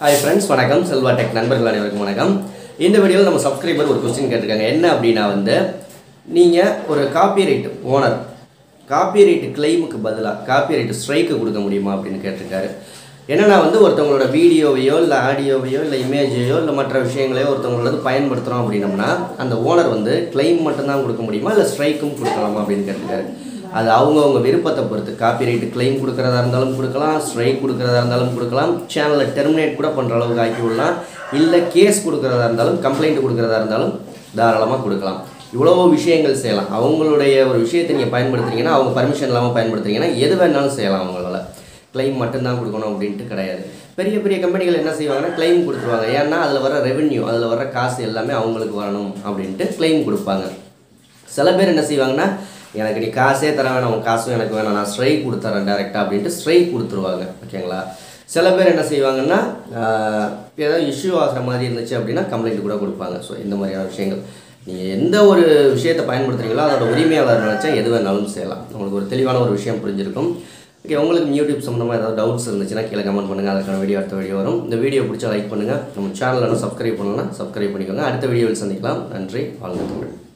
hi friends வணக்கம் Selva tech நண்பர்கள் அனைவருக்கும் வணக்கம் இந்த வீடியோவில் நம்ம சப்ஸ்கிரைபர் ஒரு கொஸ்டின் கேட்டிருக்காங்க என்ன அப்படின்னா வந்து நீங்கள் ஒரு காப்பிரைட் ஓனர் காப்பிரைட் கிளைமுக்கு பதிலாக காப்பிரைட் ஸ்ட்ரைக்கு கொடுக்க முடியுமா அப்படின்னு கேட்டிருக்காரு என்னன்னா வந்து ஒருத்தவங்களோட வீடியோவையோ இல்லை ஆடியோவையோ இல்லை இமேஜையோ இல்லை மற்ற விஷயங்களையோ ஒருத்தவங்களோட பயன்படுத்துகிறோம் அப்படின்னம்னா அந்த ஓனர் வந்து கிளைம் மட்டும்தான் கொடுக்க முடியுமா இல்லை ஸ்ட்ரைக்கும் கொடுக்கலாமா அப்படின்னு கேட்டிருக்காரு அது அவங்கவுங்க விருப்பத்தை பொறுத்து காப்பிரைட் கிளைம் கொடுக்குறதா இருந்தாலும் கொடுக்கலாம் ஸ்ட்ரைக் கொடுக்குறதா இருந்தாலும் கொடுக்கலாம் சேனலை டெர்மினேட் கூட பண்ணுற அளவுக்கு ஆக்கி விடலாம் இல்லை கேஸ் கொடுக்குறதா இருந்தாலும் கம்ப்ளைண்ட் கொடுக்குறதா இருந்தாலும் தாராளமாக கொடுக்கலாம் இவ்வளோ விஷயங்கள் செய்யலாம் அவங்களுடைய ஒரு விஷயத்தை நீங்கள் பயன்படுத்துறீங்கன்னா அவங்க பர்மிஷன் இல்லாமல் பயன்படுத்துறீங்கன்னா எது வேணாலும் செய்யலாம் அவங்களால கிளைம் மட்டும்தான் கொடுக்கணும் அப்படின்ட்டு கிடையாது பெரிய பெரிய கம்பெனிகள் என்ன செய்வாங்கன்னா கிளைம் கொடுத்துருவாங்க ஏன்னா அதில் வர ரெவென்யூ அதில் வர காசு எல்லாமே அவங்களுக்கு வரணும் அப்படின்ட்டு கிளைம் கொடுப்பாங்க சில பேர் என்ன செய்வாங்கன்னா எனக்கு நீ காசே தர வேணாம் உன் காசும் எனக்கு வேணாம் நான் ஸ்ட்ரைக் கொடுத்துறேன் டேரெக்டாக அப்படின்ட்டு ஸ்ட்ரைக் கொடுத்துருவாங்க ஓகேங்களா சில பேர் என்ன செய்வாங்கன்னா ஆஹ், ஏதாவது இஷ்யூ ஆகிற மாதிரி இருந்துச்சு அப்படின்னா கம்ப்ளைண்ட் கூட கொடுப்பாங்க ஸோ இந்த மாதிரியான விஷயங்கள் நீங்கள் எந்த ஒரு விஷயத்தை பயன்படுத்துறீங்களோ அதோட உரிமையாளர் நினச்சா எது வேணாலும் செய்யலாம் உங்களுக்கு ஒரு தெளிவான ஒரு விஷயம் புரிஞ்சிருக்கும் ஓகே உங்களுக்கு யூடியூப் சம்மந்தமாக ஏதாவது டவுட்ஸ் இருந்துச்சுன்னா கீழே கமெண்ட் பண்ணுங்கள் அதுக்கான வீடியோ அடுத்த வீடியோ வரும் இந்த வீடியோ பிடிச்சா லைக் பண்ணுங்கள் நம்ம சேனலில் சப்ஸ்கிரைப் பண்ணலாம் சப்ஸ்கிரைப் பண்ணிக்கோங்க அடுத்த வீடியோவில் சந்திக்கலாம் நன்றி வாழ்க தமிழ்